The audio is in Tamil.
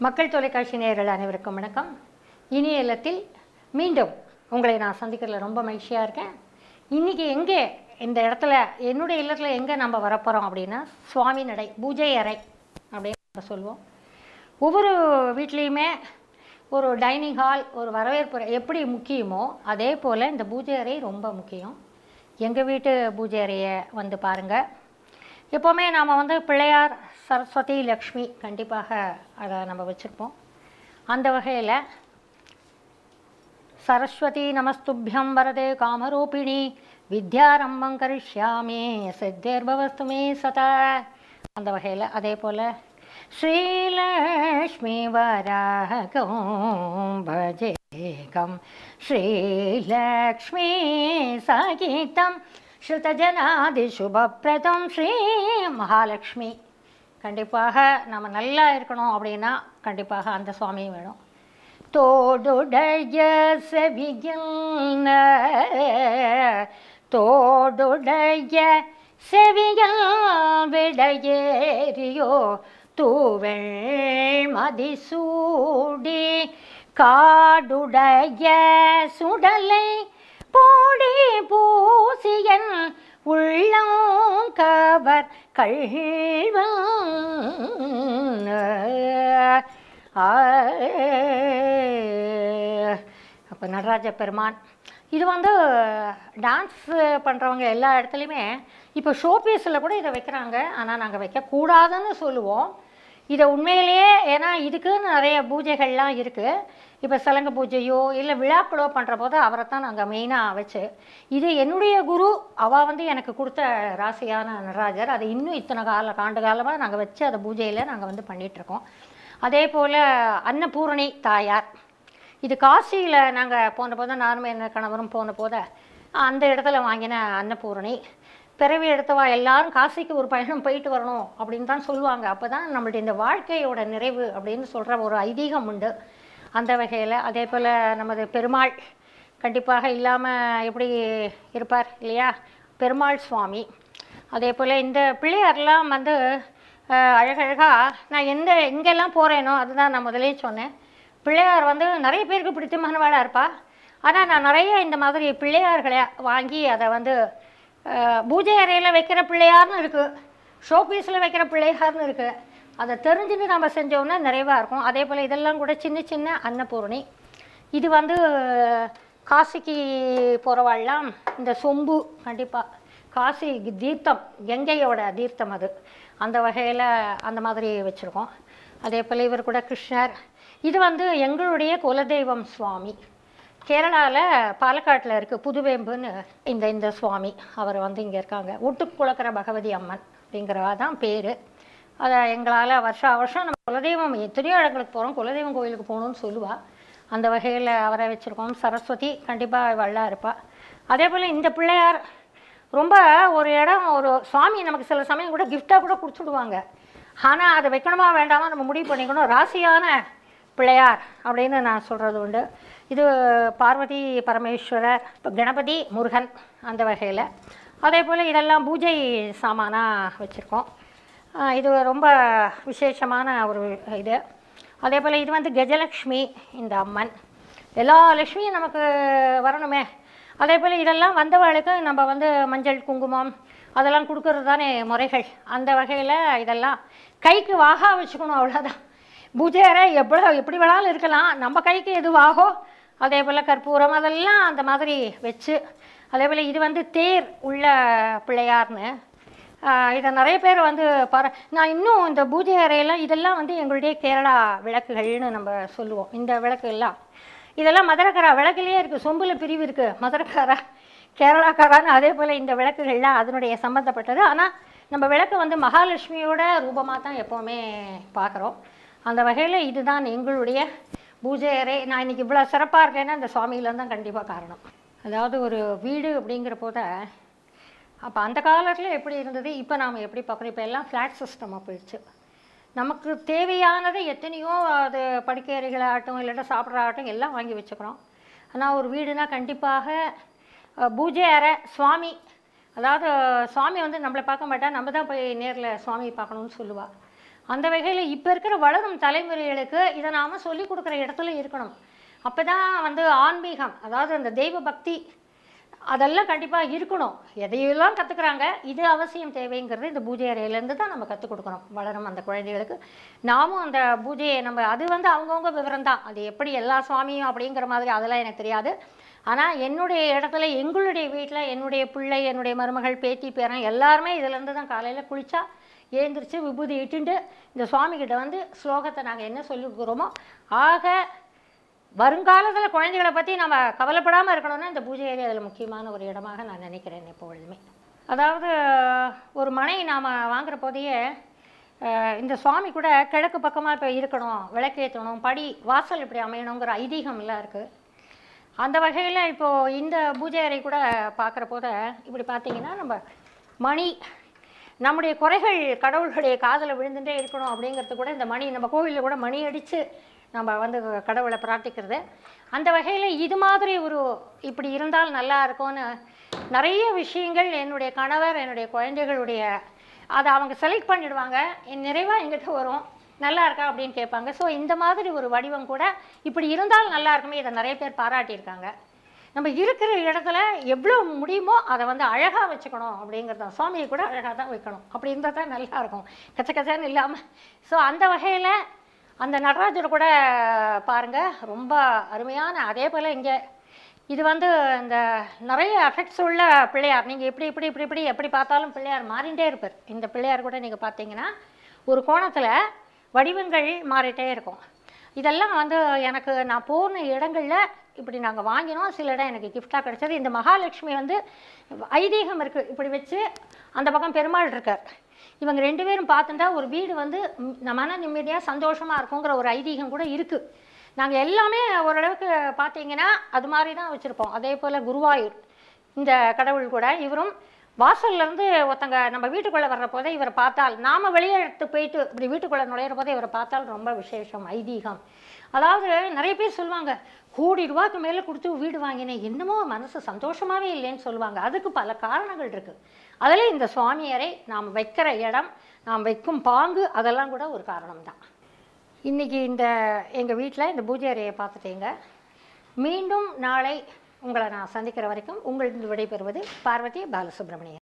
மக்கள் தொலைக்காட்சி நேயர்கள் அனைவருக்கும் வணக்கம் இனிய இல்லத்தில் மீண்டும் உங்களை நான் சந்திக்கிறதுல ரொம்ப மகிழ்ச்சியாக இருக்கேன் இன்றைக்கி எங்கே இந்த இடத்துல என்னுடைய இல்லத்தில் எங்கே நம்ம வரப்போகிறோம் அப்படின்னா சுவாமி நடை பூஜை அறை அப்படின்னு நம்ம சொல்லுவோம் ஒவ்வொரு வீட்லேயுமே ஒரு டைனிங் ஹால் ஒரு வரவேற்பு அறை எப்படி முக்கியமோ அதே போல் இந்த பூஜை அறை ரொம்ப முக்கியம் எங்கள் வீட்டு பூஜை அறையை வந்து பாருங்கள் எப்போவுமே நாம் வந்து பிள்ளையார் சரஸ்வதி லக்ஷ்மி கண்டிப்பாக அதை நம்ம வச்சுருப்போம் அந்த வகையில் சரஸ்வதி நமஸ்துபியம் வரதே காமரூபிணி வித்யாரம்பம் கரிஷ்யாமி சித்தேர்பவஸ்து மே சதா அந்த வகையில் அதே போல் ஸ்ரீலக்ஷ்மி வராகம் பஜேகம் ஸ்ரீலக்ஷ்மி சகீதம் ஸ்ருதஜனாதிசுபப்ரதம் ஸ்ரீ மகாலட்சுமி கண்டிப்பாக நம்ம நல்லா இருக்கணும் அப்படின்னா கண்டிப்பாக அந்த சுவாமி வேணும் தோடுடைய செவியல் தோடுடைய செவியல் விடையேறியோ தூவெள் மதிசூடி காடுடைய சுடலை போடி பூசியன் உள்ளம் கவர் கழ்வன் அப்போ நடராஜ பெருமான் இது வந்து டான்ஸ் பண்ணுறவங்க எல்லா இடத்துலையுமே இப்போ ஷோ பீஸில் கூட இதை வைக்கிறாங்க ஆனால் நாங்கள் வைக்கக்கூடாதுன்னு சொல்லுவோம் இதை உண்மையிலேயே ஏன்னா இதுக்குன்னு நிறைய பூஜைகள்லாம் இருக்குது இப்போ சலங்க பூஜையோ இல்லை விழாக்களோ பண்ணுற போது அவரை தான் நாங்கள் மெயினாக வச்சு இது என்னுடைய குரு அவள் வந்து எனக்கு கொடுத்த ராசியான நடராஜர் அது இன்னும் இத்தனை கால ஆண்டு காலமாக நாங்கள் வச்சு அதை பூஜையில் நாங்கள் வந்து பண்ணிகிட்ருக்கோம் அதே போல் அன்னபூரணி தாயார் இது காசியில் நாங்கள் போன போது நானும் என்ன கணவரும் போன போத அந்த இடத்துல வாங்கின அன்னபூரணி பிறவி எடுத்தவா எல்லாரும் காசிக்கு ஒரு பயணம் போயிட்டு வரணும் அப்படின்னு தான் சொல்லுவாங்க அப்போ தான் நம்மளுடைய இந்த வாழ்க்கையோட நிறைவு அப்படின்னு சொல்கிற ஒரு ஐதீகம் உண்டு அந்த வகையில் அதே போல் நமது பெருமாள் கண்டிப்பாக இல்லாமல் எப்படி இருப்பார் இல்லையா பெருமாள் சுவாமி அதே போல் இந்த பிள்ளையார்லாம் வந்து அஹ், அழகழகாக நான் எந்த எங்கெல்லாம் போகிறேனோ அதுதான் நான் முதலே சொன்னேன் பிள்ளையார் வந்து நிறைய பேருக்கு பிடித்தமானவாளாக இருப்பா ஆனால் நான் நிறைய இந்த மாதிரி பிள்ளையார்களை வாங்கி அதை வந்து அஹ், பூஜை அறையில் வைக்கிற பிள்ளையார்னு இருக்குது ஷோ பீஸில் வைக்கிற பிள்ளையார்னு இருக்குது அதை தெரிஞ்சுட்டு நம்ம செஞ்சோம்னா நிறைவாக இருக்கும் அதே போல் இதெல்லாம் கூட சின்ன சின்ன அன்னபூரணி இது வந்து காசிக்கு போகிறவாள்லாம் இந்த சொம்பு கண்டிப்பாக காசி தீர்த்தம் கங்கையோட தீர்த்தம் அது அந்த வகையில் அந்த மாதிரி வச்சுருக்கோம் அதே போல் இவர் கூட கிருஷ்ணர் இது வந்து எங்களுடைய குலதெய்வம் சுவாமி கேரளாவில் பாலக்காட்டில் இருக்குது புதுவேம்புன்னு இந்த இந்த சுவாமி அவர் வந்து இங்கே இருக்காங்க ஒட்டுக்குளக்கிற பகவதி அம்மன் அப்படிங்கிறவா தான் பேர் அதை எங்களால் வருஷா வருஷம் நம்ம குலதெய்வம் எத்தனையோ இடங்களுக்கு போகிறோம் குலதெய்வம் கோயிலுக்கு போகணும்னு சொல்லுவாள் அந்த வகையில் அவரை வச்சுருக்கோம் சரஸ்வதி கண்டிப்பாக வள்ளா இருப்பாள் அதே போல் இந்த பிள்ளையார் ரொம்ப ஒரு இடம் ஒரு சுவாமி நமக்கு சில சமயம் கூட கிஃப்டாக கூட கொடுத்துடுவாங்க ஆனால் அதை வைக்கணுமா வேண்டாமா நம்ம முடிவு பண்ணிக்கணும் ராசியான பிள்ளையார் அப்படின்னு நான் சொல்கிறது உண்டு இது பார்வதி பரமேஸ்வரர் இப்போ கணபதி முருகன் அந்த வகையில் அதே போல் இதெல்லாம் பூஜை சாமானாக வச்சுருக்கோம் ஆஹ் இது ரொம்ப விசேஷமான ஒரு இது அதே போல் இது வந்து கஜலக்ஷ்மி இந்த அம்மன் எல்லா லக்ஷ்மியும் நமக்கு வரணுமே அதே போல் இதெல்லாம் வந்தவர்களுக்கு நம்ம வந்து மஞ்சள் குங்குமம் அதெல்லாம் கொடுக்கறது தானே முறைகள் அந்த வகையில் இதெல்லாம் கைக்கு வாகா வச்சுக்கணும் அவ்வளோதான் பூஜை அறை எவ்வளோ எப்படி வேணாலும் இருக்கலாம் நம்ம கைக்கு எது வாகோ அதே போல் கற்பூரம் அதெல்லாம் அந்த மாதிரி வச்சு அதே போல் இது வந்து தேர் உள்ள பிள்ளையார்னு ஆஹ் இதை நிறைய பேர் வந்து பார நான் இன்னும் இந்த பூஜை அறையெல்லாம் இதெல்லாம் வந்து எங்களுடைய கேரளா விளக்குகள்னு நம்ம சொல்லுவோம் இந்த விளக்கு எல்லாம் இதெல்லாம் மதுரக்காரா விளக்குலேயே இருக்குது சொம்பில் பிரிவு இருக்குது மதுரக்காரா கேரளாக்காரான்னு அதே போல் இந்த விளக்குகள்லாம் அதனுடைய சம்மந்தப்பட்டது ஆனால் நம்ம விளக்கு வந்து மகாலட்சுமியோட ரூபமாக தான் எப்போவுமே பார்க்குறோம் அந்த வகையில் இதுதான் எங்களுடைய பூஜை அறை நான் இன்றைக்கி இவ்வளோ சிறப்பாக இருக்கேன்னா இந்த சுவாமியில தான் கண்டிப்பாக காரணம் அதாவது ஒரு வீடு அப்படிங்கிற போத அப்போ அந்த காலத்தில் எப்படி இருந்தது இப்போ நாம் எப்படி பார்க்குறோம் இப்போ எல்லாம் ஃப்ளாட் சிஸ்டமாக போயிடுச்சு நமக்கு தேவையானது எத்தனையோ அது படுக்கை அறைகளாகட்டும் இல்லாட்டா சாப்பிட்ற ஆகட்டும் எல்லாம் வாங்கி வச்சுக்கிறோம் ஆனால் ஒரு வீடுனா கண்டிப்பாக அஹ், பூஜை அறை சுவாமி அதாவது சுவாமி வந்து நம்மளை பார்க்க மாட்டா நம்ம தான் போய் நேரில் சுவாமி பார்க்கணும்னு சொல்லுவாள் அந்த வகையில் இப்போ இருக்கிற வளரும் தலைமுறைகளுக்கு இதை நாம் சொல்லி கொடுக்குற இடத்துல இருக்கணும் அப்போ தான் வந்து ஆன்மீகம் அதாவது அந்த தெய்வ பக்தி அதெல்லாம் கண்டிப்பாக இருக்கணும் எதையெல்லாம் கற்றுக்குறாங்க இது அவசியம் தேவைங்கிறது இந்த பூஜை அறையிலேருந்து தான் நம்ம கற்றுக் கொடுக்கணும் வளரும் அந்த குழந்தைகளுக்கு நாமும் அந்த பூஜையை நம்ம அது வந்து அவங்கவுங்க விவரம் தான் அது எப்படி எல்லா சுவாமியும் அப்படிங்கிற மாதிரி அதெல்லாம் எனக்கு தெரியாது ஆனால் என்னுடைய இடத்துல எங்களுடைய வீட்டில் என்னுடைய பிள்ளை என்னுடைய மருமகள் பேத்தி பேரன் எல்லாருமே இதுலேருந்து தான் காலையில் குளிச்சா ஏந்திரிச்சு விபூதி இட்டுண்டு இந்த சுவாமிகிட்ட வந்து ஸ்லோகத்தை நாங்கள் என்ன சொல்லி கொடுக்குறோமோ ஆக வருங்காலத்தில் குழந்தைகளை பற்றி நம்ம கவலைப்படாமல் இருக்கணும்னா இந்த பூஜை ஏரியா அதில் முக்கியமான ஒரு இடமாக நான் நினைக்கிறேன் எப்பொழுதுமே அதாவது ஒரு மனை நாம் வாங்குற போதையே அஹ், இந்த சுவாமி கூட கிழக்கு பக்கமாக இப்போ இருக்கணும் விளக்கேற்றணும் படி வாசல் இப்படி அமையணுங்கிற ஐதீகம்லாம் இருக்குது அந்த வகையில் இப்போது இந்த பூஜை அறை கூட பார்க்குற போத இப்படி பார்த்தீங்கன்னா நம்ம மணி நம்முடைய குறைகள் கடவுளுடைய காதில் விழுந்துட்டே இருக்கணும் அப்படிங்கிறது கூட இந்த மணி நம்ம கோவிலில் கூட மணி அடித்து நம்ம வந்து கடவுளை பிரார்த்திக்கிறது அந்த வகையில் இது மாதிரி ஒரு இப்படி இருந்தால் நல்லா இருக்கும்னு நிறைய விஷயங்கள் என்னுடைய கணவர் என்னுடைய குழந்தைகளுடைய அதை அவங்க செலக்ட் பண்ணிடுவாங்க என் நிறைவாக எங்கிட்ட வரும் நல்லா இருக்கா அப்படின்னு கேட்பாங்க ஸோ இந்த மாதிரி ஒரு வடிவம் கூட இப்படி இருந்தால் நல்லா இருக்குமே இதை நிறைய பேர் பாராட்டியிருக்காங்க நம்ம இருக்கிற இடத்துல எவ்வளோ முடியுமோ அதை வந்து அழகாக வச்சுக்கணும் அப்படிங்கிறது தான் சுவாமியை கூட அழகாக தான் வைக்கணும் அப்படி இருந்தால் தான் நல்லா இருக்கும் கச்ச கச்சன்னு இல்லாமல் ஸோ அந்த வகையில் அந்த நடராஜர் கூட பாருங்கள் ரொம்ப அருமையான அதே போல் இங்கே இது வந்து இந்த நிறைய எஃபெக்ட்ஸ் உள்ள பிள்ளையார் நீங்கள் இப்படி இப்படி இப்படி இப்படி எப்படி பார்த்தாலும் பிள்ளையார் மாறிண்டே இருப்பார் இந்த பிள்ளையார் கூட நீங்கள் பார்த்தீங்கன்னா ஒரு கோணத்தில் வடிவங்கள் மாறிட்டே இருக்கும் இதெல்லாம் வந்து எனக்கு நான் போன இடங்களில் இப்படி நாங்கள் வாங்கினோம் சில இடம் எனக்கு கிஃப்டாக கிடைச்சது இந்த மகாலட்சுமி வந்து ஐதீகம் இருக்குது இப்படி வச்சு அந்த பக்கம் பெருமாள் இருக்கார் இவங்க ரெண்டு பேரும் பார்த்துட்டா ஒரு வீடு வந்து ம், மன நிம்மதியாக சந்தோஷமாக இருக்குங்கிற ஒரு ஐதீகம் கூட இருக்குது நாங்கள் எல்லாமே ஓரளவுக்கு பார்த்தீங்கன்னா அது மாதிரி தான் வச்சுருப்போம் அதே போல் குருவாயூர் இந்த கடவுள் கூட இவரும் வாசல்ல இருந்து ஒருத்தங்க நம்ம வீட்டுக்குள்ளே வர்ற போதே இவரை பார்த்தால் நாம வெளியே எடுத்து போயிட்டு இப்படி வீட்டுக்குள்ளே நுழையிற போதே இவரை பார்த்தால் ரொம்ப விசேஷம் ஐதீகம் அதாவது நிறைய பேர் சொல்லுவாங்க கோடி ரூபாய்க்கு மேலே கொடுத்து வீடு வாங்கினேன் என்னமோ மனசு சந்தோஷமாகவே இல்லைன்னு சொல்லுவாங்க அதுக்கு பல காரணங்கள் இருக்குது அதில் இந்த சுவாமியரை நாம் வைக்கிற இடம் நாம் வைக்கும் பாங்கு அதெல்லாம் கூட ஒரு காரணம் தான் இன்றைக்கி இந்த எங்கள் வீட்டில் இந்த பூஜை அறையை பார்த்துட்டீங்க மீண்டும் நாளை உங்களை நான் சந்திக்கிற வரைக்கும் உங்களிடம் விடைபெறுவது பார்வதி பாலசுப்ரமணியன்